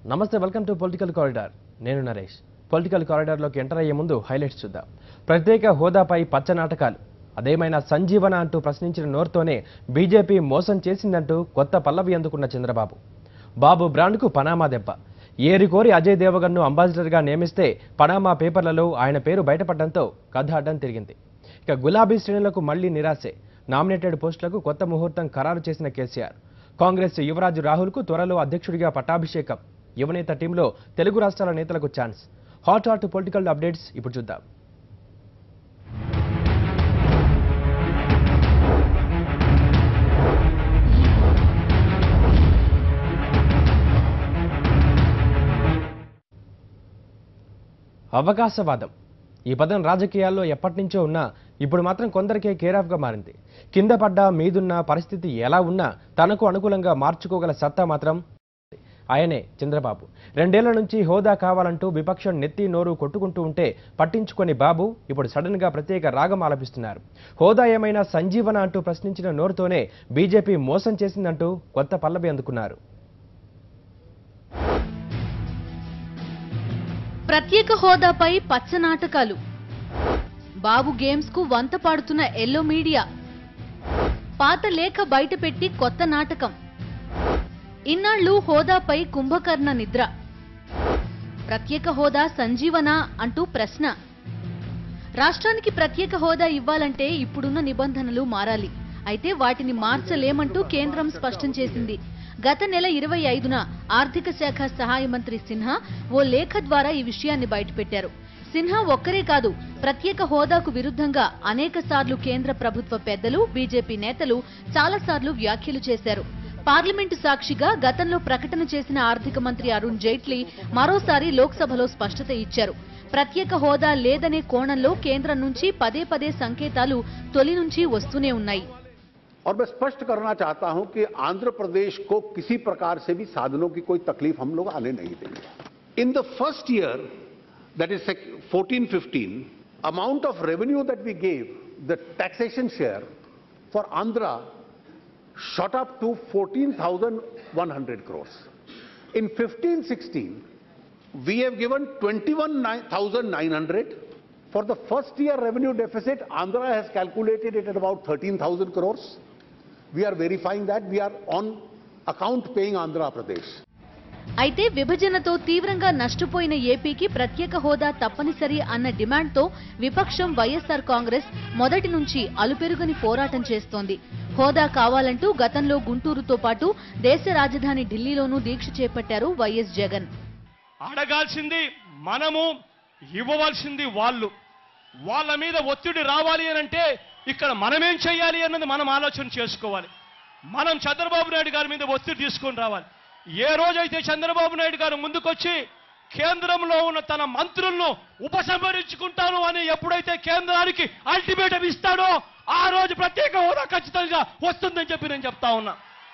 నమస్తే welcome to political corridor నేను Naresh political కారిడార్లోకి enter అయ్యే ముందు హైలైట్స్ చూద్దాం ప్రత్యేక హోదాపై పచ్చ నాటకాలు అదేమైనా సంజీవన అంటూ ప్రశ్నించిన నోరుతోనే బీజేపీ మోసం చేసిందంటూ కొత్త పల్లవి అందుకున్న చంద్రబాబు బాబు బ్రాండ్కు పనామా దెబ్బ ఏరికోరి అజయ్ దేవగన్ను అంబాసిడర్గా నియమిస్తే పనామా పేపర్లలో ఆయన పేరు బయటపడడంతో కథ అడ్డం తిరిగింది ఇక గులాబీ శ్రేణులకు మళ్లీ నిరాశే నామినేటెడ్ పోస్టులకు కొత్త ముహూర్తం ఖరారు చేసిన కేసీఆర్ కాంగ్రెస్ యువరాజు రాహుల్కు త్వరలో అధ్యక్షుడిగా పట్టాభిషేకం యువనేత టీంలో తెలుగు రాష్ట్రాల నేతలకు chance hot hot political updates ఇప్పుడు చూద్దాం అవకాశవాదం ఈ పదం రాజకీయాల్లో ఎప్పటి నుంచో ఉన్నా ఇప్పుడు మాత్రం కొందరికే కేర్ ఆఫ్గా మారింది కింద పడ్డా మీదున్న పరిస్థితి ఎలా ఉన్నా తనకు అనుకూలంగా మార్చుకోగల సత్తా మాత్రం ఆయనే చంద్రబాబు రెండేళ్ల నుంచి హోదా కావాలంటూ విపక్షం నెత్తి నోరు కొట్టుకుంటూ ఉంటే పట్టించుకొని బాబు ఇప్పుడు సడన్ గా ప్రత్యేక రాగం ఆలపిస్తున్నారు హోదా ఏమైనా సంజీవన అంటూ ప్రశ్నించిన నోరుతోనే బీజేపీ మోసం చేసిందంటూ కొత్త పల్లవి అందుకున్నారు ప్రత్యేక హోదాపై పచ్చ నాటకాలు బాబు గేమ్స్ కు వంత పాడుతున్న ఎల్లో మీడియా పాత లేఖ బయటపెట్టి కొత్త నాటకం ఇన్నాళ్లు హోదాపై కుంభకర్ణ నిద్ర ప్రత్యేక హోదా సంజీవన అంటూ ప్రశ్న రాష్ట్రానికి ప్రత్యేక హోదా ఇవ్వాలంటే ఇప్పుడున్న నిబంధనలు మారాలి అయితే వాటిని మార్చలేమంటూ కేంద్రం స్పష్టం చేసింది గత నెల ఇరవై ఐదున ఆర్థిక శాఖ సహాయ మంత్రి సిన్హా ఓ లేఖ ద్వారా ఈ విషయాన్ని బయటపెట్టారు సిన్హా ఒక్కరే కాదు ప్రత్యేక హోదాకు విరుద్ధంగా అనేక సార్లు కేంద్ర ప్రభుత్వ పెద్దలు బీజేపీ నేతలు చాలాసార్లు వ్యాఖ్యలు చేశారు పార్లమెంటు సాక్షిగా గతంలో ప్రకటన చేసిన ఆర్థిక మంత్రి అరుణ్ జైట్లీ మరోసారి లోక్సభలో స్పష్టత ఇచ్చారు ప్రత్యేక హోదా లేదనే కోణంలో కేంద్రం నుంచి పదే పదే సంకేతాలు తొలి నుంచి వస్తూనే ఉన్నాయి और मैं स्पष्ट करना चाहता हूं कि आंध्र प्रदेश को किसी प्रकार से भी साधनों की कोई तकलीफ हम लोग आने नहीं देंगे in the first year that is 14 15 amount of revenue that we gave the taxation share for andhra shot up to 14100 crores in 15 16 we have given 21900 for the first year revenue deficit andhra has calculated it at about 13000 crores we are verifying that we are on account paying andhra pradesh అయితే విభజనతో తీవ్రంగా నష్టపోయిన ఏపీకి ప్రత్యేక హోదా తప్పనిసరి అన్న డిమాండ్తో విపక్షం వైఎస్ఆర్ కాంగ్రెస్ మొదటి నుంచి అలుపెరుగని పోరాటం చేస్తోంది హోదా కావాలంటూ గతంలో గుంటూరుతో పాటు దేశ రాజధాని ఢిల్లీలోనూ దీక్ష చేపట్టారు వైఎస్ జగన్ అడగాల్సింది మనము ఇవ్వవలసింది వాళ్ళు వాళ్ళ మీద ఒత్తిడి రావాలి అని అంటే ఇక్కడ మనమేం చేయాలి అన్నది మనం ఆలోచన చేసుకోవాలి మనం చంద్రబాబు నాయుడు గారి మీద ఒత్తిడి తీసుకొని రావాలి ఏ రోజైతే చంద్రబాబు నాయుడు గారు ముందుకొచ్చి కేంద్రంలో ఉన్న తన మంత్రులను ఉపసంహరించుకుంటాను అని ఎప్పుడైతే కేంద్రానికి అల్టిమేటం ఇస్తాడో ఆ రోజు ప్రత్యేక హోదా ఖచ్చితంగా వస్తుందని చెప్పి నేను చెప్తా ఉన్నా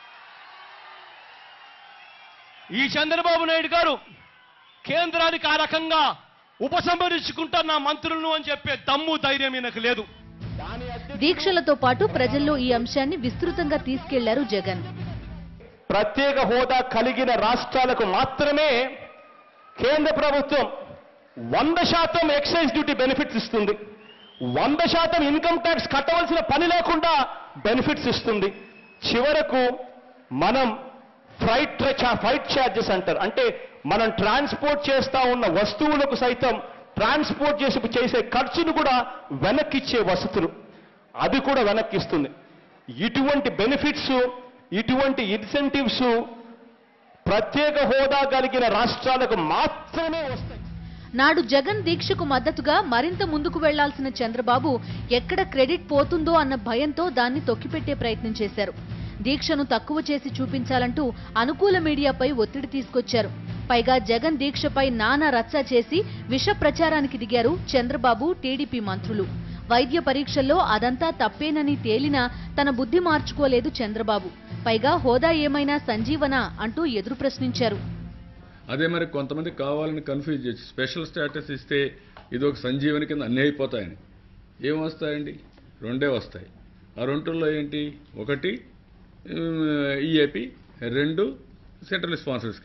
ఈ చంద్రబాబు నాయుడు గారు కేంద్రానికి ఆ రకంగా ఉపసంహరించుకుంటా నా మంత్రులను అని చెప్పే దమ్ము ధైర్యం ఈయనకు లేదు దీక్షలతో పాటు ప్రజల్లో ఈ అంశాన్ని విస్తృతంగా తీసుకెళ్లారు జగన్ ప్రత్యేక హోదా కలిగిన రాష్ట్రాలకు మాత్రమే కేంద్ర ప్రభుత్వం వంద శాతం ఎక్సైజ్ డ్యూటీ బెనిఫిట్స్ ఇస్తుంది వంద శాతం ఇన్కమ్ ట్యాక్స్ కట్టవలసిన పని లేకుండా బెనిఫిట్స్ ఇస్తుంది చివరకు మనం ఫ్లైట్ ఫ్లైట్ ఛార్జెస్ అంటారు అంటే మనం ట్రాన్స్పోర్ట్ చేస్తా ఉన్న వస్తువులకు సైతం ట్రాన్స్పోర్ట్ చేసి చేసే ఖర్చును కూడా వెనక్కిచ్చే వసతులు అది కూడా వెనక్కిస్తుంది ఇటువంటి బెనిఫిట్స్ ఇటువంటి ఇన్సెంటివ్స్ ప్రత్యేక హోదా కలిగిన రాష్ట్రాలకు మాత్రమే వస్తాయి నాడు జగన్ దీక్షకు మద్దతుగా మరింత ముందుకు వెళ్లాల్సిన చంద్రబాబు ఎక్కడ క్రెడిట్ పోతుందో అన్న భయంతో దాన్ని తొక్కిపెట్టే ప్రయత్నం చేశారు దీక్షను తక్కువ చేసి చూపించాలంటూ అనుకూల మీడియాపై ఒత్తిడి తీసుకొచ్చారు పైగా జగన్ దీక్షపై నానా రచ్చ చేసి విష ప్రచారానికి దిగారు చంద్రబాబు టీడీపీ మంత్రులు వైద్య పరీక్షల్లో అదంతా తప్పేనని తేలినా తన బుద్ధి మార్చుకోలేదు చంద్రబాబు పైగా హోదా ఏమైనా సంజీవన అంటూ ఎదురు ప్రశ్నించారు అదే మరి కొంతమంది కావాలని కన్ఫ్యూజ్ చేసి స్పెషల్ స్టేటస్ ఇస్తే ఇది ఒక సంజీవని కింద అన్నీ అయిపోతాయని ఏం వస్తాయండి రెండే వస్తాయి ఆ రెండుల్లో ఏంటి ఒకటి ఈఏపి రెండు central sponsor schemes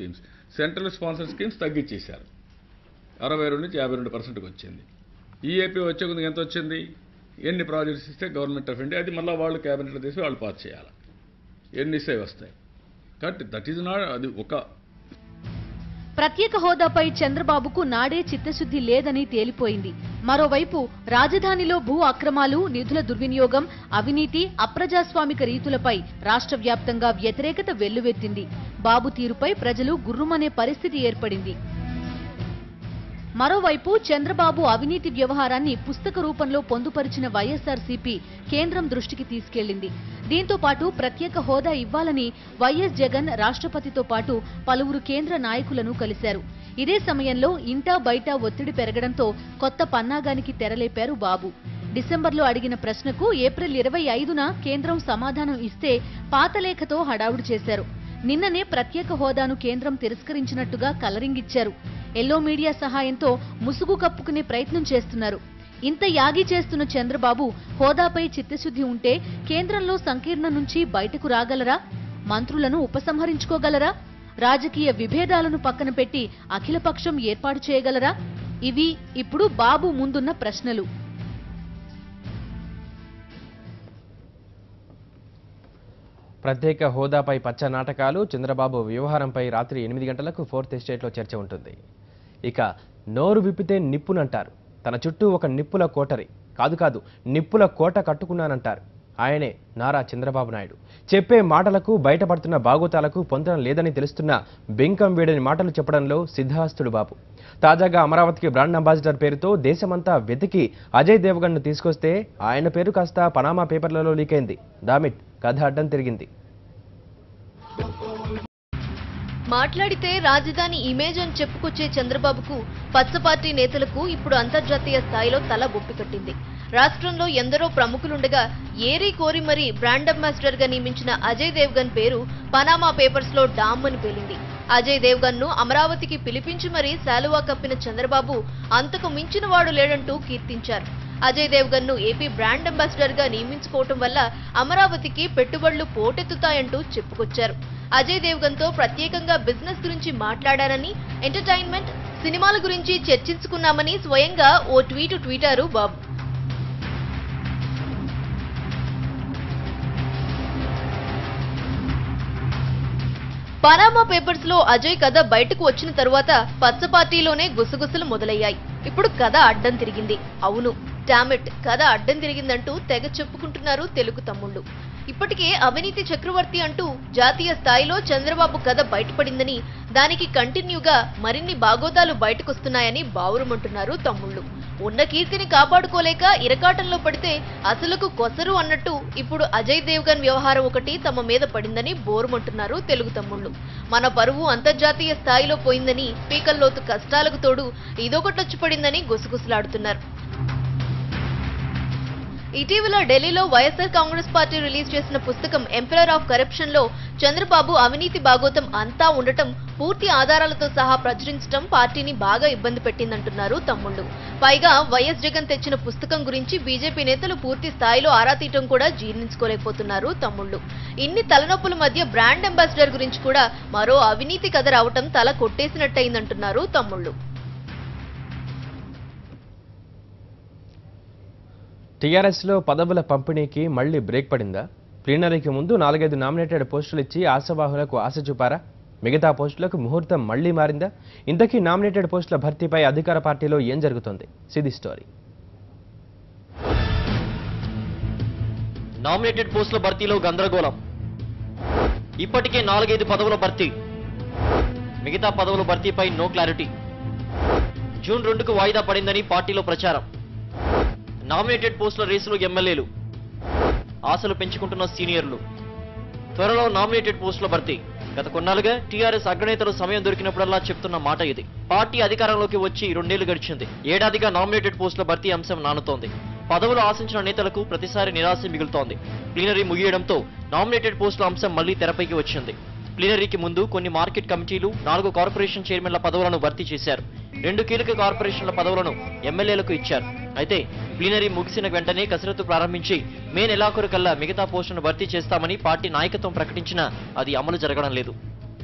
central sponsor schemes తగ్గించేశారు అరవై రెండు నుంచి యాభై రెండు పర్సెంట్కి వచ్చింది ఈఏపీ వచ్చే కొద్దిగా ఎంత వచ్చింది ఎన్ని ప్రాజెక్ట్స్ ఇస్తే గవర్నమెంట్ ఆఫ్ ఇండియా అది మళ్ళీ వాళ్ళు క్యాబినెట్లో తీసి వాళ్ళు పాస్ చేయాలి ఎన్ని ఇస్తే వస్తాయి కాబట్టి దట్ ఈజ్ నాట్ అది ఒక ప్రత్యేక హోదాపై చంద్రబాబుకు నాడే చిత్తశుద్ధి లేదని తేలిపోయింది మరోవైపు రాజధానిలో భూ అక్రమాలు నిధుల దుర్వినియోగం అవినీతి అప్రజాస్వామిక రీతులపై రాష్ట్ర వ్యాప్తంగా వ్యతిరేకత వెల్లువెత్తింది బాబు తీరుపై ప్రజలు గుర్రుమనే పరిస్థితి ఏర్పడింది మరోవైపు చంద్రబాబు అవినీతి వ్యవహారాన్ని పుస్తక రూపంలో పొందుపరిచిన వైఎస్ఆర్సీపీ కేంద్రం దృష్టికి తీసుకెళ్లింది దీంతో పాటు ప్రత్యేక హోదా ఇవ్వాలని వైఎస్ జగన్ రాష్ట్రపతితో పాటు పలువురు కేంద్ర నాయకులను కలిశారు ఇదే సమయంలో ఇంటా బయట ఒత్తిడి పెరగడంతో కొత్త పన్నాగానికి తెరలేపారు బాబు డిసెంబర్లో అడిగిన ప్రశ్నకు ఏప్రిల్ ఇరవై ఐదున కేంద్రం సమాధానం ఇస్తే పాత లేఖతో హడావుడి చేశారు నిన్ననే ప్రత్యేక హోదాను కేంద్రం తిరస్కరించినట్టుగా కలరింగిచ్చారు ఎల్లో మీడియా సహాయంతో ముసుగు కప్పుకునే ప్రయత్నం చేస్తున్నారు ఇంత యాగి చేస్తున్న చంద్రబాబు హోదాపై చిత్తశుద్ధి ఉంటే కేంద్రంలో సంకీర్ణం నుంచి బయటకు రాగలరా మంత్రులను ఉపసంహరించుకోగలరా రాజకీయ విభేదాలను పక్కన పెట్టి అఖిలపక్షం ఏర్పాటు చేయగలరా ఇవి ఇప్పుడు బాబు ముందున్న ప్రశ్నలు ప్రత్యేక హోదాపై పచ్చ నాటకాలు చంద్రబాబు వ్యవహారంపై రాత్రి ఎనిమిది గంటలకు ఫోర్త్ ఎస్టేట్లో చర్చ ఉంటుంది ఇక నోరు విప్పితే నిప్పునంటారు తన చుట్టూ ఒక నిప్పుల కోటరి కాదు కాదు నిప్పుల కోట కట్టుకున్నానంటారు ఆయనే నారా చంద్రబాబు నాయుడు చెప్పే మాటలకు బయటపడుతున్న బాగోతాలకు పొందన లేదని తెలుస్తున్న బెంకం వీడని మాటలు చెప్పడంలో సిద్ధాస్తుడు బాబు తాజాగా అమరావతికి బ్రాండ్ అంబాసిడర్ పేరుతో దేశమంతా వెతికి అజయ్ దేవగన్ను తీసుకొస్తే ఆయన పేరు కాస్త పనామా పేపర్లలో లీకైంది దామిట్ కథ అడ్డం తిరిగింది మాట్లాడితే రాజధాని ఇమేజ్ అని చెప్పుకొచ్చే చంద్రబాబుకు పచ్చ పార్టీ నేతలకు ఇప్పుడు అంతర్జాతీయ స్థాయిలో తల బొప్పి కట్టింది రాష్ట్రంలో ఎందరో ప్రముఖులుండగా ఏరి కోరి మరీ బ్రాండ్ అంబాసిడర్ గా నియమించిన అజయ్ దేవ్గన్ పేరు పనామా పేపర్స్ లో డామ్ అని పేలింది అజయ్ దేవ్గన్ ను అమరావతికి పిలిపించి మరీ శాలువా కప్పిన చంద్రబాబు అంతకు మించిన వాడు లేడంటూ కీర్తించారు అజయ్ దేవ్గన్ ను ఏపీ బ్రాండ్ అంబాసిడర్ గా నియమించుకోవటం వల్ల అమరావతికి పెట్టుబడులు పోటెత్తుతాయంటూ చెప్పుకొచ్చారు అజయ్ దేవ్గన్ తో ప్రత్యేకంగా బిజినెస్ గురించి మాట్లాడారని ఎంటర్టైన్మెంట్ సినిమాల గురించి చర్చించుకున్నామని స్వయంగా ఓ ట్వీట్ ట్వీటారు బాబు పనామా పేపర్స్ లో అజయ్ కథ బయటకు వచ్చిన తరువాత పచ్చ పార్టీలోనే గుసగుసలు మొదలయ్యాయి ఇప్పుడు కథ అడ్డం తిరిగింది అవును డామిట్ కథ అడ్డం తిరిగిందంటూ తెగ చెప్పుకుంటున్నారు తెలుగు తమ్ముళ్ళు ఇప్పటికే అవినీతి చక్రవర్తి అంటూ జాతీయ స్థాయిలో చంద్రబాబు కథ బయటపడిందని దానికి కంటిన్యూగా మరిన్ని బాగోతాలు బయటకొస్తున్నాయని బావురమంటున్నారు తమ్ముళ్ళు ఉన్న కీర్తిని కాపాడుకోలేక ఇరకాటంలో పడితే అసలుకు కొసరు అన్నట్టు ఇప్పుడు అజయ్ దేవ్గన్ వ్యవహారం ఒకటి తమ మీద పడిందని బోరుమంటున్నారు తెలుగు తమ్ముళ్ళు మన పరువు అంతర్జాతీయ స్థాయిలో పోయిందని పీకల్లోతు కష్టాలకు తోడు ఇదొకటొచ్చి పడిందని గుసగుసలాడుతున్నారు ఇటీవల ఢిల్లీలో వైఎస్ఆర్ కాంగ్రెస్ పార్టీ రిలీజ్ చేసిన పుస్తకం ఎంపరర్ ఆఫ్ కరప్షన్ లో చంద్రబాబు అవినీతి బాగోతం అంతా ఉండటం పూర్తి ఆధారాలతో సహా ప్రచురించడం పార్టీని బాగా ఇబ్బంది పెట్టిందంటున్నారు తమ్ముళ్ళు పైగా వైఎస్ జగన్ తెచ్చిన పుస్తకం గురించి బీజేపీ నేతలు పూర్తి స్థాయిలో ఆరా తీయటం కూడా జీర్ణించుకోలేకపోతున్నారు తమ్ముళ్ళు ఇన్ని తలనొప్పుల మధ్య బ్రాండ్ అంబాసిడర్ గురించి కూడా మరో అవినీతి కథ రావటం తల కొట్టేసినట్టయిందంటున్నారు తమ్ముళ్ళు టీఆర్ఎస్లో పదవుల పంపిణీకి మళ్లీ బ్రేక్ పడిందా ప్లీనరీకి ముందు నాలుగైదు నామినేటెడ్ పోస్టులు ఇచ్చి ఆశావాహులకు ఆశ చూపారా మిగతా పోస్టులకు ముహూర్తం మళ్లీ మారిందా ఇంతకీ నామినేటెడ్ పోస్టుల భర్తీపై అధికార పార్టీలో ఏం జరుగుతోంది సిది స్టోరీ నామినేటెడ్ పోస్టుల భర్తీలో గందరగోళం ఇప్పటికే నాలుగైదు పదవుల భర్తీ మిగతా పదవుల భర్తీపై నో క్లారిటీ జూన్ రెండుకు వాయిదా పడిందని పార్టీలో ప్రచారం నామినేటెడ్ పోస్టుల రేసులో ఎమ్మెల్యేలు ఆశలు పెంచుకుంటున్న సీనియర్లు త్వరలో నామినేటెడ్ పోస్టుల భర్తీ గత కొన్నాళ్ళుగా టీఆర్ఎస్ అగ్రనేతలు సమయం దొరికినప్పుడల్లా చెప్తున్న మాట ఇది పార్టీ అధికారంలోకి వచ్చి రెండేళ్లు గడిచింది ఏడాదిగా నామినేటెడ్ పోస్టుల భర్తీ అంశం నానుతోంది పదవులు ఆశించిన నేతలకు ప్రతిసారి నిరాశ మిగులుతోంది ప్లీనరీ ముగియడంతో నామినేటెడ్ పోస్టుల అంశం మళ్లీ తెరపైకి వచ్చింది ప్లీనరీకి ముందు కొన్ని మార్కెట్ కమిటీలు నాలుగు కార్పొరేషన్ చైర్మన్ల పదవులను భర్తీ చేశారు రెండు కీలక కార్పొరేషన్ల పదవులను ఎమ్మెల్యేలకు ఇచ్చారు అయితే ప్లీనరీ ముగిసిన వెంటనే కసరత్తు ప్రారంభించి మే నెలాఖరు కల్లా మిగతా పోస్టులను భర్తీ చేస్తామని పార్టీ నాయకత్వం ప్రకటించినా అది అమలు జరగడం లేదు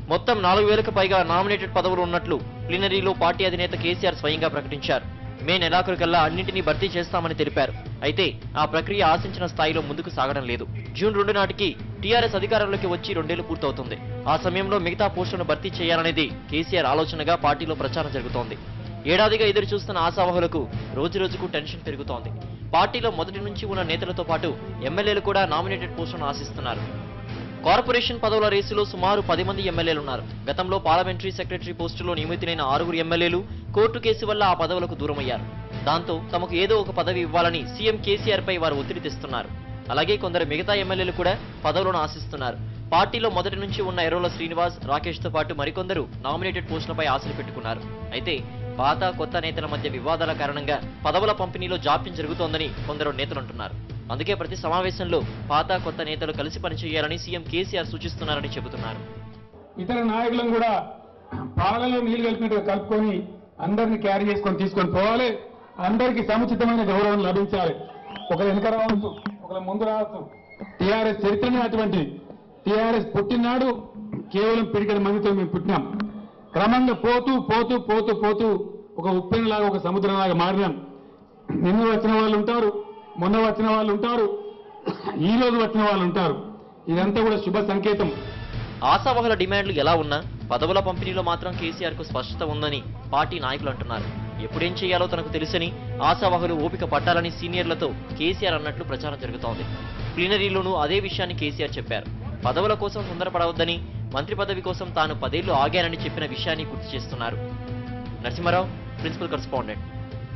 మొత్తం నాలుగు వేలకు పైగా నామినేటెడ్ పదవులు ఉన్నట్లు ప్లీనరీలో పార్టీ అధినేత కేసీఆర్ స్వయంగా ప్రకటించారు మే నెలాఖరుకల్లా అన్నింటినీ భర్తీ చేస్తామని తెలిపారు అయితే ఆ ప్రక్రియ ఆశించిన స్థాయిలో ముందుకు సాగడం లేదు జూన్ రెండు నాటికి టీఆర్ఎస్ అధికారంలోకి వచ్చి రెండేళ్లు పూర్తవుతుంది ఆ సమయంలో మిగతా పోస్టులను భర్తీ చేయాలనేది కేసీఆర్ ఆలోచనగా పార్టీలో ప్రచారం జరుగుతోంది ఏడాదిగా ఎదురు చూస్తున్న ఆశావహులకు రోజు రోజుకు టెన్షన్ పెరుగుతోంది పార్టీలో మొదటి నుంచి ఉన్న నేతలతో పాటు ఎమ్మెల్యేలు కూడా నామినేటెడ్ పోస్టులను ఆశిస్తున్నారు కార్పొరేషన్ పదవుల రేసులో సుమారు పది మంది ఎమ్మెల్యేలు ఉన్నారు గతంలో పార్లమెంటరీ సెక్రటరీ పోస్టులో నియమితులైన ఆరుగురు ఎమ్మెల్యేలు కోర్టు కేసు వల్ల ఆ పదవులకు దూరమయ్యారు దాంతో తమకు ఏదో ఒక పదవి ఇవ్వాలని సీఎం కేసీఆర్ పై వారు ఒత్తిడి తెస్తున్నారు అలాగే కొందరు మిగతా ఎమ్మెల్యేలు కూడా పదవులను ఆశిస్తున్నారు పార్టీలో మొదటి నుంచి ఉన్న ఎర్రోల శ్రీనివాస్ రాకేష్ తో పాటు మరికొందరు నామినేటెడ్ పోస్టులపై ఆశలు పెట్టుకున్నారు అయితే పాత కొత్త నేతల మధ్య వివాదాల కారణంగా పదవుల పంపిణీలో జాప్యం జరుగుతోందని కొందరు నేతలు అంటున్నారు అందుకే ప్రతి సమావేశంలో పాత కొత్త నేతలు కలిసి పనిచేయాలని సీఎం కేసీఆర్ సూచిస్తున్నారని చెబుతున్నారు ఇతర నాయకులను కూడా పాలలో నీళ్లు కలిపినట్టుగా కలుపుకొని అందరిని క్యారీ చేసుకొని తీసుకొని పోవాలి అందరికీ సముచితమైన గౌరవం లభించాలి ఒకరు వెనుక రావచ్చు ఒకరు ముందు రావచ్చు టీఆర్ఎస్ చరిత్రనే అటువంటిది టీఆర్ఎస్ పుట్టినాడు కేవలం పిడికల మందితో మేము పుట్టినాం క్రమంగా పోతూ పోతూ పోతూ పోతూ ఒక ఉప్పెనలాగా ఒక సముద్రంలాగా మారినాం నిన్న వచ్చిన వాళ్ళు ఉంటారు మొన్న వచ్చిన వాళ్ళు ఉంటారు ఈ రోజు వచ్చిన వాళ్ళు ఉంటారు ఇదంతా కూడా శుభ సంకేతం ఆశావహుల డిమాండ్లు ఎలా ఉన్నా పదవుల పంపిణీలో మాత్రం కేసీఆర్ కు స్పష్టత ఉందని పార్టీ నాయకులు అంటున్నారు ఎప్పుడేం చేయాలో తనకు తెలుసని ఆశావహులు ఓపిక పట్టాలని సీనియర్లతో కేసీఆర్ అన్నట్లు ప్రచారం జరుగుతోంది ప్లీనరీలోనూ అదే విషయాన్ని కేసీఆర్ చెప్పారు పదవుల కోసం తొందరపడవద్దని మంత్రి పదవి కోసం తాను పదేళ్లు ఆగానని చెప్పిన విషయాన్ని గుర్తు చేస్తున్నారు నరసింహారావు ప్రిన్సిపల్ కరెస్పాండెంట్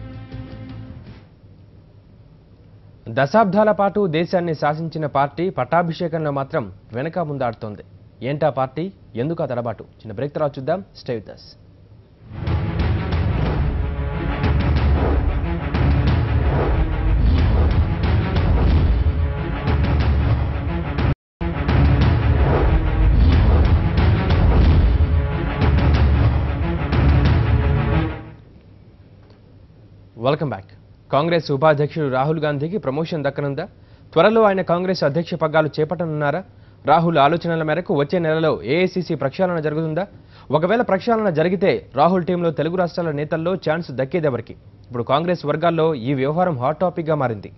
దశాబ్దాల పాటు దేశాన్ని శాసించిన పార్టీ పట్టాభిషేకంలో మాత్రం వెనక ముందాడుతోంది ఏంటా పార్టీ ఎందుకు ఆ తడబాటు చిన్న బ్రేక్ తర్వాత చూద్దాం stay with us. Welcome back Congress ఉపాధ్యక్షుడు రాహుల్ గాంధీకి ప్రమోషన్ దక్కనుందా త్వరలో ఆయన కాంగ్రెస్ అధ్యక్ష పగ్గాలు చేపట్టనున్నారా రాహుల్ ఆలోచనల మేరకు వచ్చే నెలలో ఏఐసిసి ప్రక్షాళన జరుగుతుందా ఒకవేళ ప్రక్షాళన జరిగితే రాహుల్ టీంలో తెలుగు రాష్ట్రాల నేతల్లో ఛాన్స్ దక్కేదెవరికి ఇప్పుడు కాంగ్రెస్ వర్గాల్లో ఈ వ్యవహారం హాట్ టాపిక్గా మారింది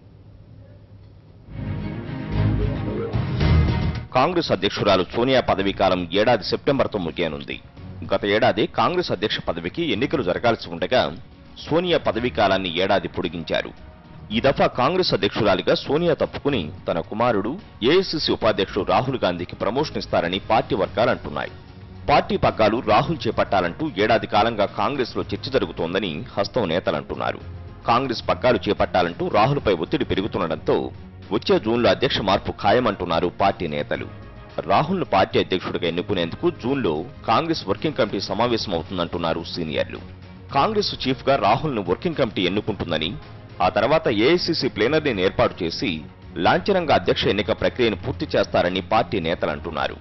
కాంగ్రెస్ అధ్యక్షురాలు సోనియా పదవీ కాలం ఏడాది సెప్టెంబర్తో ముగియనుంది గత ఏడాది కాంగ్రెస్ అధ్యక్ష పదవికి ఎన్నికలు జరగాల్సి ఉండగా సోనియా పదవీ కాలాన్ని ఏడాది పొడిగించారు ఈ దఫా కాంగ్రెస్ అధ్యక్షురాలిగా సోనియా తప్పుకుని తన కుమారుడు ఏఐసిసి ఉపాధ్యక్షుడు రాహుల్ గాంధీకి ప్రమోషన్ ఇస్తారని పార్టీ వర్గాలు అంటున్నాయి పార్టీ పగ్గాలు రాహుల్ చేపట్టాలంటూ ఏడాది కాలంగా కాంగ్రెస్ లో చర్చ జరుగుతోందని హస్తం నేతలంటున్నారు కాంగ్రెస్ పగ్గాలు చేపట్టాలంటూ రాహుల్పై ఒత్తిడి పెరుగుతుండటంతో వచ్చే జూన్లో అధ్యక్ష మార్పు ఖాయమంటున్నారు పార్టీ నేతలు రాహుల్ను పార్టీ అధ్యక్షుడిగా ఎన్నుకునేందుకు జూన్లో కాంగ్రెస్ వర్కింగ్ కమిటీ సమావేశం అవుతుందంటున్నారు సీనియర్లు కాంగ్రెస్ చీఫ్ గా రాహుల్ను వర్కింగ్ కమిటీ ఎన్నుకుంటుందని ఆ తర్వాత ఏఐసీసీ ప్లేనరీని ఏర్పాటు చేసి లాంఛనంగా అధ్యక్ష ఎన్నిక ప్రక్రియను పూర్తి చేస్తారని పార్టీ నేతలు అంటున్నారు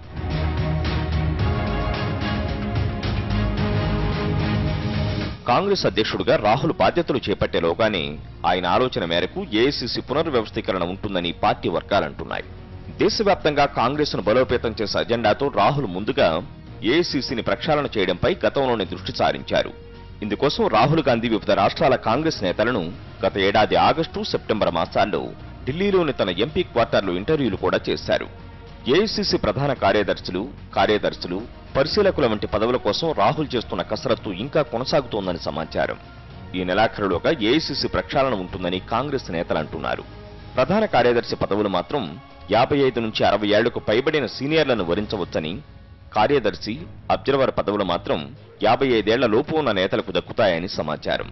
కాంగ్రెస్ అధ్యక్షుడిగా రాహుల్ బాధ్యతలు చేపట్టేలోగానే ఆయన ఆలోచన మేరకు ఏఐసీసీ పునర్వ్యవస్థీకరణ ఉంటుందని పార్టీ వర్గాలంటున్నాయి దేశవ్యాప్తంగా కాంగ్రెస్ ను బలోపేతం చేసే అజెండాతో రాహుల్ ముందుగా ఏఐసీసీని ప్రక్షాళన చేయడంపై గతంలోనే దృష్టి సారించారు ఇందుకోసం రాహుల్ గాంధీ వివిధ రాష్ట్రాల కాంగ్రెస్ నేతలను గత ఏడాది ఆగస్టు సెప్టెంబర్ మాసాల్లో ఢిల్లీలోని తన ఎంపీ క్వార్టర్లో ఇంటర్వ్యూలు కూడా చేశారు ఏఐసీసీ ప్రధాన కార్యదర్శులు కార్యదర్శులు పరిశీలకుల వంటి పదవుల కోసం రాహుల్ చేస్తున్న కసరత్తు ఇంకా కొనసాగుతోందని సమాచారం ఈ నెలాఖరులోగా ఏఐసీసీ ప్రక్షాళన ఉంటుందని కాంగ్రెస్ నేతలు అంటున్నారు ప్రధాన కార్యదర్శి పదవులు మాత్రం యాభై ఐదు నుంచి అరవై ఏళ్లకు పైబడిన సీనియర్లను వరించవచ్చని కార్యదర్శి అబ్జర్వర్ పదవులు మాత్రం యాభై ఐదేళ్ల లోపు ఉన్న నేతలకు దక్కుతాయని సమాచారం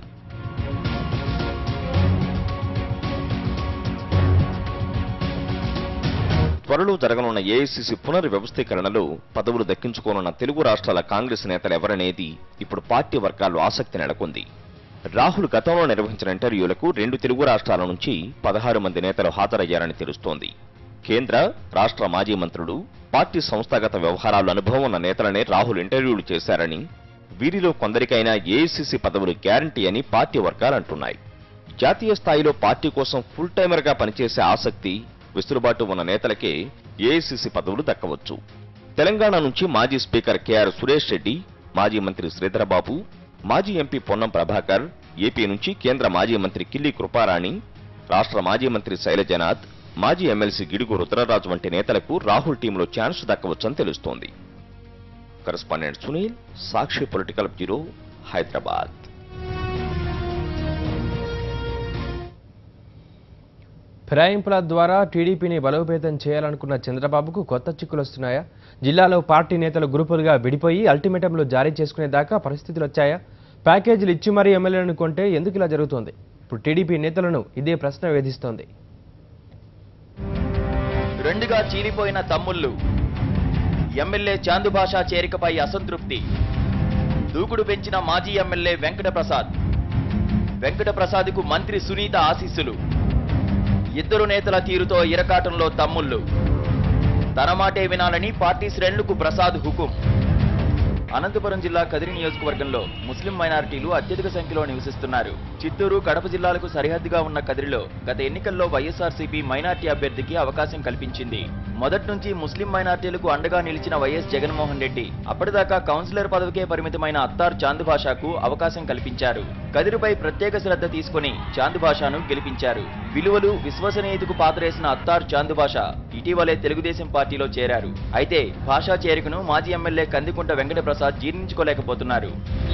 త్వరలో జరగనున్న ఏఐసీసీ పునర్వ్యవస్థీకరణలో పదవులు దక్కించుకోనున్న తెలుగు రాష్ట్రాల కాంగ్రెస్ నేతలు ఎవరనేది ఇప్పుడు పార్టీ వర్గాల్లో ఆసక్తి నెలకొంది రాహుల్ గతంలో నిర్వహించిన ఇంటర్వ్యూలకు రెండు తెలుగు రాష్ట్రాల నుంచి పదహారు మంది నేతలు హాజరయ్యారని తెలుస్తోంది కేంద్ర రాష్ట్ర మాజీ మంత్రులు పార్టీ సంస్థాగత వ్యవహారాలు అనుభవం ఉన్న నేతలనే రాహుల్ ఇంటర్వ్యూలు చేశారని వీరిలో కొందరికైనా ఏఐసీసీ పదవులు గ్యారంటీ అని పార్టీ వర్గాలు అంటున్నాయి జాతీయ స్థాయిలో పార్టీ కోసం ఫుల్ టైమర్గా పనిచేసే ఆసక్తి వెసులుబాటు ఉన్న నేతలకే ఏఐసీసీ పదవులు దక్కవచ్చు తెలంగాణ నుంచి మాజీ స్పీకర్ కెఆర్ సురేష్ రెడ్డి మాజీ మంత్రి శ్రీధరబాబు మాజీ ఎంపీ పొన్నం ప్రభాకర్ ఏపీ నుంచి కేంద్ర మాజీ మంత్రి కిల్లి కృపారాణి రాష్ట్ర మాజీ మంత్రి శైలజనాథ్ మాజీ ఎమ్మెల్సీ గిడుగు రుద్రరాజు వంటి నేతలకు రాహుల్ టీంలో ఛాన్స్ దక్కవచ్చని తెలుస్తోంది correspondent Sunil Sakshi political bureau Hyderabad ఫిరాయింపుల ద్వారా టీడీపీని బలోపేతం చేయాలనుకున్న చంద్రబాబుకు కొత్త చిక్కులు వస్తున్నాయా జిల్లాలో పార్టీ నేతలు గ్రూపులుగా విడిపోయి అల్టిమేటంలు జారీ చేసుకునేదాకా పరిస్థితులు వచ్చాయా ప్యాకేజీలు ఇచ్చి మరీ ఎమ్మెల్యేలను కొంటే ఎందుకు ఇలా జరుగుతోంది ఇప్పుడు టీడీపీ నేతలను ఇదే ప్రశ్న వేధిస్తోంది రెండుగా చీలిపోయిన తమ్ముళ్ళు ఎమ్మెల్యే చాందుభాషా చేరికపై అసంతృప్తి దూకుడు పెంచిన మాజీ ఎమ్మెల్యే వెంకటప్రసాద్ వెంకటప్రసాద్కు మంత్రి సునీత ఆశీస్సులు ఇద్దరు నేతల తీరుతో ఇరకాటంలో తమ్ముళ్ళు తన మాటే వినాలని పార్టీ శ్రేణులకు ప్రసాద్ హుకుం అనంతపురం జిల్లా కదిరి నియోజకవర్గంలో ముస్లిం మైనారిటీలు అత్యధిక సంఖ్యలో నివసిస్తున్నారు చిత్తూరు కడప జిల్లాలకు సరిహద్దుగా ఉన్న కదిరిలో గత ఎన్నికల్లో వైఎస్ఆర్సీపీ మైనార్టీ అభ్యర్థికి అవకాశం కల్పించింది మొదటి నుంచి ముస్లిం మైనార్టీలకు అండగా నిలిచిన వైఎస్ జగన్మోహన్ రెడ్డి అప్పటిదాకా కౌన్సిలర్ పదవికే పరిమితమైన అత్తార్ చాందుభాషాకు అవకాశం కల్పించారు కదిరిపై ప్రత్యేక శ్రద్ధ తీసుకుని చాందుభాషాను గెలిపించారు విలువలు విశ్వసనీయతకు పాతరేసిన అత్తార్ చాందుభాష ఇటీవలే తెలుగుదేశం పార్టీలో చేరారు అయితే భాషా చేరికను మాజీ ఎమ్మెల్యే కందికుంట వెంకటప్రసాద్ జీర్ణించుకోలేకపోతున్నారు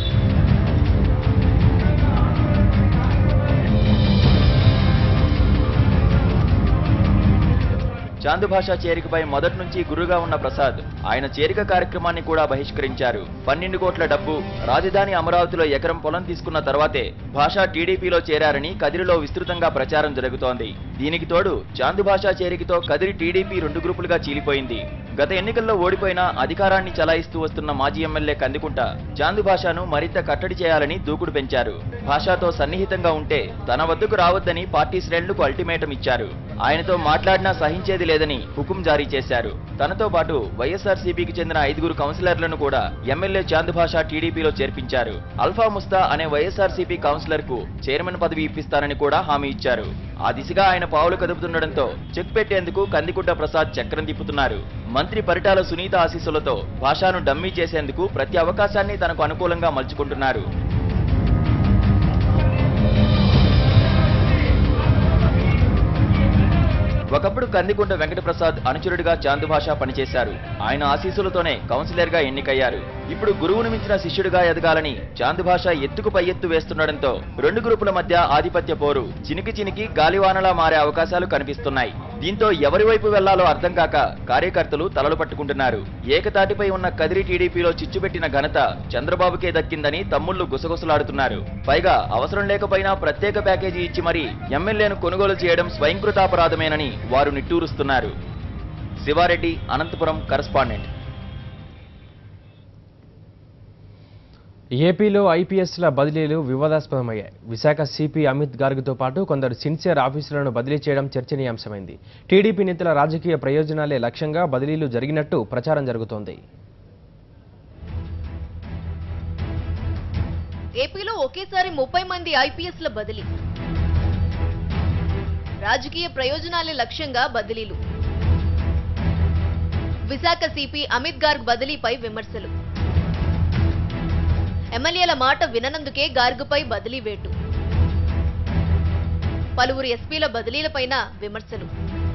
చాందు భాష చేరికపై మొదటి నుంచి గురుగా ఉన్న ప్రసాద్ ఆయన చేరిక కార్యక్రమాన్ని కూడా బహిష్కరించారు పన్నెండు కోట్ల డబ్బు రాజధాని అమరావతిలో ఎకరం పొలం తీసుకున్న తర్వాతే భాష టీడీపీలో చేరారని కదిరిలో విస్తృతంగా ప్రచారం జరుగుతోంది దీనికి తోడు చాందు భాష చేరికతో కదిరి టీడీపీ రెండు గ్రూపులుగా చీలిపోయింది గత ఎన్నికల్లో ఓడిపోయినా అధికారాన్ని చలాయిస్తూ వస్తున్న మాజీ ఎమ్మెల్యే కందికుంట చాందు భాషను మరింత కట్టడి చేయాలని దూకుడు పెంచారు భాషతో సన్నిహితంగా ఉంటే తన వద్దకు రావద్దని పార్టీ శ్రేణులకు అల్టిమేటం ఇచ్చారు ఆయనతో మాట్లాడినా సహించేది లేదని హుకుం జారీ చేశారు తనతో పాటు వైఎస్ఆర్సీపీకి చెందిన ఐదుగురు కౌన్సిలర్లను కూడా ఎమ్మెల్యే చాందు భాష టీడీపీలో చేర్పించారు అల్ఫా ముస్తా అనే వైఎస్ఆర్సీపీ కౌన్సిలర్ కు చైర్మన్ పదవి ఇప్పిస్తానని కూడా హామీ ఇచ్చారు ఆ దిశగా ఆయన పావులు కదుపుతుండటంతో చెక్ పెట్టేందుకు కందికుంట ప్రసాద్ చక్రం తిప్పుతున్నారు మంత్రి పరిటాల సునీత ఆశీస్సులతో భాషను డమ్మీ చేసేందుకు ప్రతి అవకాశాన్ని తనకు అనుకూలంగా మలుచుకుంటున్నారు ఒకప్పుడు కందికుంట వెంకటప్రసాద్ అనుచరుడిగా చాందుభాష పనిచేశారు ఆయన ఆశీస్సులతోనే కౌన్సిలర్ గా ఎన్నికయ్యారు ఇప్పుడు గురువును మించిన శిష్యుడిగా ఎదగాలని చాందుభాష ఎత్తుకు పై ఎత్తు వేస్తుండటంతో రెండు గ్రూపుల మధ్య ఆధిపత్య పోరు చినికి చినికి గాలివానలా మారే అవకాశాలు కనిపిస్తున్నాయి దీంతో ఎవరి వైపు వెళ్లాలో అర్థం కాక కార్యకర్తలు తలలు పట్టుకుంటున్నారు ఏకతాటిపై ఉన్న కదిరి టీడీపీలో చిచ్చుపెట్టిన ఘనత చంద్రబాబుకే దక్కిందని తమ్ముళ్లు గుసగుసలాడుతున్నారు పైగా అవసరం లేకపోయినా ప్రత్యేక ప్యాకేజీ ఇచ్చి మరీ ఎమ్మెల్యేను కొనుగోలు చేయడం స్వయంకృతాపరాధమేనని వారు నిట్టూరుస్తున్నారు శివారెడ్డి అనంతపురం కరస్పాండెంట్ ఏపీలో ఐపీఎస్ల బదిలీలు వివాదాస్పదమయ్యాయి విశాఖ సిపి అమిత్ గార్గ్తో పాటు కొందరు సిన్సియర్ ఆఫీసులను బదిలీ చేయడం చర్చనీయాంశమైంది టీడీపీ నేతల రాజకీయ ప్రయోజనాలే లక్ష్యంగా బదిలీలు జరిగినట్టు ప్రచారం జరుగుతోంది ఏపీలో ఒకేసారి ముప్పై మంది ఐపీఎస్ల బదిలీ రాజకీయ ప్రయోజనాలే లక్ష్యంగా బదిలీలు విశాఖ సిపి అమిత్ గార్గ్ బదిలీపై విమర్శలు ఎమ్మెల్యేల మాట విననందుకే గార్గుపై బదిలీ వేటు పలువురు ఎస్పీల బదిలీలపైన విమర్శలు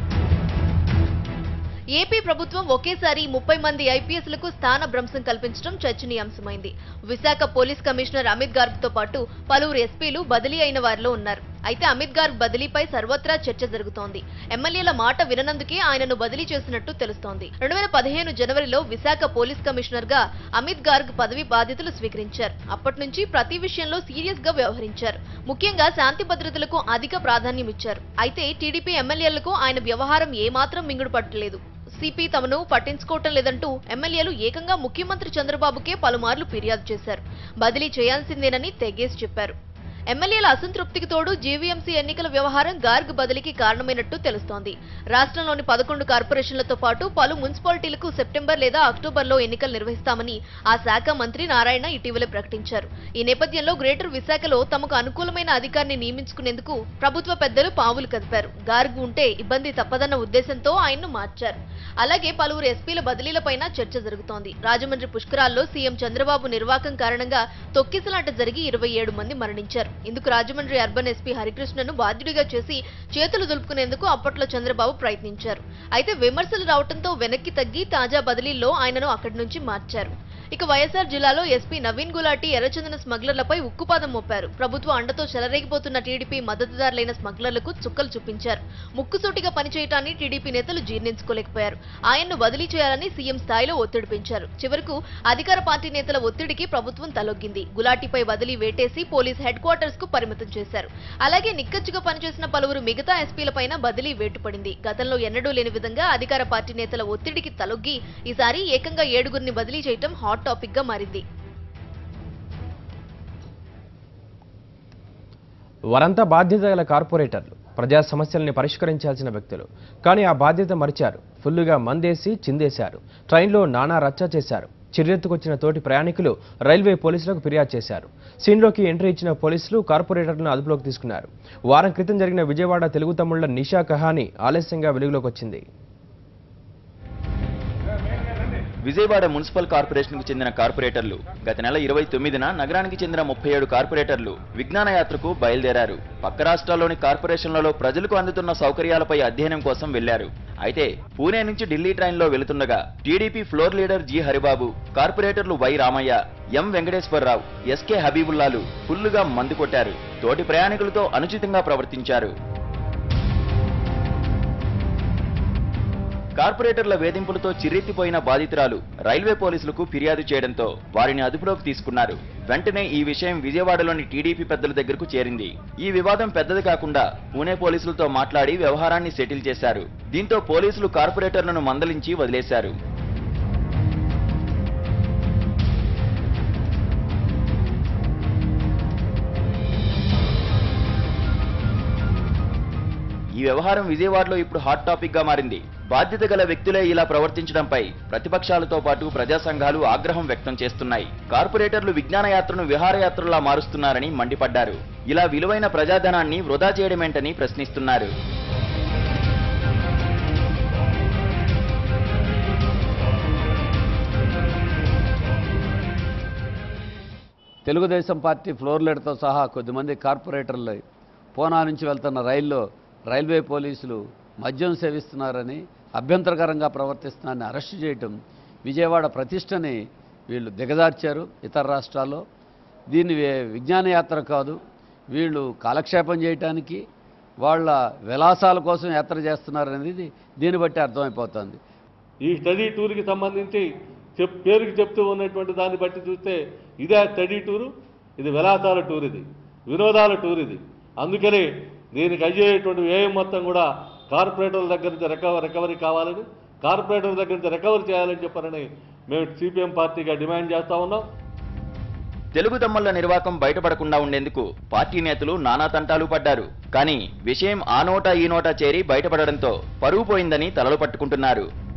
ఏపీ ప్రభుత్వం ఒకేసారి ముప్పై మంది ఐపీఎస్లకు స్థాన భ్రంశం కల్పించడం చర్చనీయాంశమైంది విశాఖ పోలీస్ కమిషనర్ అమిత్ గార్గ్ తో పాటు పలువురు ఎస్పీలు బదిలీ అయిన వారిలో ఉన్నారు అయితే అమిత్ గార్గ్ బదిలీపై సర్వత్రా చర్చ జరుగుతోంది ఎమ్మెల్యేల మాట విననందుకే ఆయనను బదిలీ చేసినట్టు తెలుస్తోంది రెండు వేల పదిహేను జనవరిలో విశాఖ పోలీస్ కమిషనర్ గా అమిత్ గార్గ్ పదవి బాధ్యతలు స్వీకరించారు అప్పటి నుంచి ప్రతి విషయంలో సీరియస్ గా వ్యవహరించారు ముఖ్యంగా శాంతి భద్రతలకు అధిక ప్రాధాన్యం ఇచ్చారు అయితే టీడీపీ ఎమ్మెల్యేలకు ఆయన వ్యవహారం ఏమాత్రం మింగుడు పట్టలేదు సిపి తమను పట్టించుకోవటం లేదంటూ ఎమ్మెల్యేలు ఏకంగా ముఖ్యమంత్రి చంద్రబాబుకే పలుమార్లు ఫిర్యాదు చేశారు బదిలీ చేయాల్సిందేనని తెగేసి చెప్పారు ఎమ్మెల్యేల అసంతృప్తికి తోడు జీవీఎంసీ ఎన్నికల వ్యవహారం గార్గ్ బదిలీకి కారణమైనట్టు తెలుస్తోంది రాష్ట్రంలోని పదకొండు కార్పొరేషన్లతో పాటు పలు మున్సిపాలిటీలకు సెప్టెంబర్ లేదా అక్టోబర్లో ఎన్నికలు నిర్వహిస్తామని ఆ శాఖ మంత్రి నారాయణ ఇటీవలే ప్రకటించారు ఈ నేపథ్యంలో గ్రేటర్ విశాఖలో తమకు అనుకూలమైన అధికారిని నియమించుకునేందుకు ప్రభుత్వ పెద్దలు పావులు కదిపారు గార్గ్ ఉంటే ఇబ్బంది తప్పదన్న ఉద్దేశంతో ఆయన్ను మార్చారు అలాగే పలువురు ఎస్పీల బదిలీలపైన చర్చ జరుగుతోంది రాజమండ్రి పుష్కరాల్లో సీఎం చంద్రబాబు నిర్వాకం కారణంగా తొక్కిసలాట జరిగి ఇరవై ఏడు మంది మరణించారు ఇందుకు రాజమండ్రి అర్బన్ ఎస్పీ హరికృష్ణను బాధ్యుడిగా చేసి చేతులు దులుపుకునేందుకు అప్పట్లో చంద్రబాబు ప్రయత్నించారు అయితే విమర్శలు రావడంతో వెనక్కి తగ్గి తాజా బదిలీల్లో ఆయనను అక్కడి నుంచి మార్చారు ఇక వైఎస్ఆర్ జిల్లాలో ఎస్పీ నవీన్ గులాటి ఎర్రచందన స్మగ్లర్లపై ఉక్కుపాదం మోపారు ప్రభుత్వ అండతో చెలరేగిపోతున్న టీడీపీ మద్దతుదారులైన స్మగ్లర్లకు చుక్కలు చూపించారు ముక్కుసూటిగా పనిచేయటాన్ని టీడీపీ నేతలు జీర్ణించుకోలేకపోయారు ఆయన్ను బదిలీ చేయాలని సీఎం స్థాయిలో ఒత్తిడి పెంచారు చివరకు అధికార పార్టీ నేతల ఒత్తిడికి ప్రభుత్వం తలొగ్గింది గులాటిపై బదిలీ వేటేసి పోలీస్ హెడ్ క్వార్టర్స్ కు పరిమితం చేశారు అలాగే నిక్కచ్చుగా పనిచేసిన పలువురు మిగతా ఎస్పీలపైన బదిలీ వేటుపడింది గతంలో ఎన్నడూ లేని విధంగా అధికార పార్టీ నేతల ఒత్తిడికి తలొగ్గి ఈసారి ఏకంగా ఏడుగురిని బదిలీ చేయటం హాట్ టాపిక్ గా మారింది వారంతా బాధ్యత గల కార్పొరేటర్లు ప్రజా సమస్యల్ని పరిష్కరించాల్సిన వ్యక్తులు కానీ ఆ బాధ్యత మరిచారు ఫుల్లుగా మందేసి చిందేశారు ట్రైన్లో నానా రచ్చ చేశారు చిర్రెత్తుకొచ్చిన తోటి ప్రయాణికులు రైల్వే పోలీసులకు ఫిర్యాదు చేశారు సీన్లోకి ఎంట్రీ ఇచ్చిన పోలీసులు కార్పొరేటర్లను అదుపులోకి తీసుకున్నారు వారం క్రితం జరిగిన విజయవాడ తెలుగు తమ్ముళ్ల నిషా కహాని ఆలస్యంగా వెలుగులోకి వచ్చింది విజయవాడ మున్సిపల్ కార్పొరేషన్కు చెందిన కార్పొరేటర్లు గత నెల ఇరవై తొమ్మిదిన నగరానికి చెందిన ముప్పై ఏడు కార్పొరేటర్లు విజ్ఞాన యాత్రకు బయలుదేరారు పక్క రాష్ట్రాల్లోని కార్పొరేషన్లలో ప్రజలకు అందుతున్న సౌకర్యాలపై అధ్యయనం కోసం వెళ్లారు అయితే పూణే నుంచి ఢిల్లీ ట్రైన్లో వెళుతుండగా TDP floor leader G Haribabu కార్పొరేటర్లు Y Ramayya M Venkateswararao S K హబీబుల్లాలు ఫుల్లుగా మందు కొట్టారు తోటి ప్రయాణికులతో అనుచితంగా ప్రవర్తించారు కార్పొరేటర్ల వేధింపులతో చిర్రెత్తిపోయిన బాధితురాలు రైల్వే పోలీసులకు ఫిర్యాదు చేయడంతో వారిని అదుపులోకి తీసుకున్నారు వెంటనే ఈ విషయం విజయవాడలోని టీడీపీ పెద్దల దగ్గరకు చేరింది ఈ వివాదం పెద్దది కాకుండా పూణే పోలీసులతో మాట్లాడి వ్యవహారాన్ని సెటిల్ చేశారు దీంతో పోలీసులు కార్పొరేటర్లను మందలించి వదిలేశారు ఈ వ్యవహారం విజయవాడలో ఇప్పుడు హాట్ టాపిక్ గా మారింది బాధ్యత గల వ్యక్తులే ఇలా ప్రవర్తించడంపై ప్రతిపక్షాలతో పాటు ప్రజా సంఘాలు ఆగ్రహం వ్యక్తం చేస్తున్నాయి కార్పొరేటర్లు విజ్ఞాన యాత్రను విహారయాత్రలా మారుస్తున్నారని మండిపడ్డారు ఇలా విలువైన ప్రజాధనాన్ని వృధా చేయడమేంటని ప్రశ్నిస్తున్నారు తెలుగుదేశం పార్టీ ఫ్లోర్ లీడర్తో సహా కొద్దిమంది కార్పొరేటర్లు పూనా నుంచి వెళ్తున్న రైల్లో రైల్వే పోలీసులు మద్యం సేవిస్తున్నారని అభ్యంతరకరంగా ప్రవర్తిస్తున్నారని అరెస్టు చేయటం విజయవాడ ప్రతిష్టని వీళ్ళు దిగజార్చారు ఇతర రాష్ట్రాల్లో దీన్ని వే- విజ్ఞాన యాత్ర కాదు వీళ్ళు కాలక్షేపం చేయటానికి వాళ్ళ విలాసాల కోసం యాత్ర చేస్తున్నారనేది దీన్ని బట్టి అర్థమైపోతుంది ఈ స్టడీ టూర్కి సంబంధించి చెప్ పేరుకి చెప్తూ ఉన్నటువంటి దాన్ని బట్టి చూస్తే ఇదే స్టడీ టూరు ఇది విలాసాల టూర్ ఇది వినోదాల టూర్ ఇది అందుకని దీనికి అయ్యేటువంటి వ్యయం మొత్తం కూడా కార్పొరేటర్ల దగ్గర నుంచి రికవర్ రికవరీ కావాలని కార్పొరేటర్ల దగ్గర నుంచి రికవరీ చేయాలని చెప్పారని మేము సిపిఎం పార్టీగా డిమాండ్ చేస్తా ఉన్నాం తెలుగు తమ్ముళ్ల నిర్వాకం బయటపడకుండా ఉండేందుకు పార్టీ నేతలు నానా తంటాలు పడ్డారు కానీ విషయం ఆ నోటా ఈ నోటా చేరి బయటపడడంతో పరువు పోయిందని తలలు పట్టుకుంటున్నారు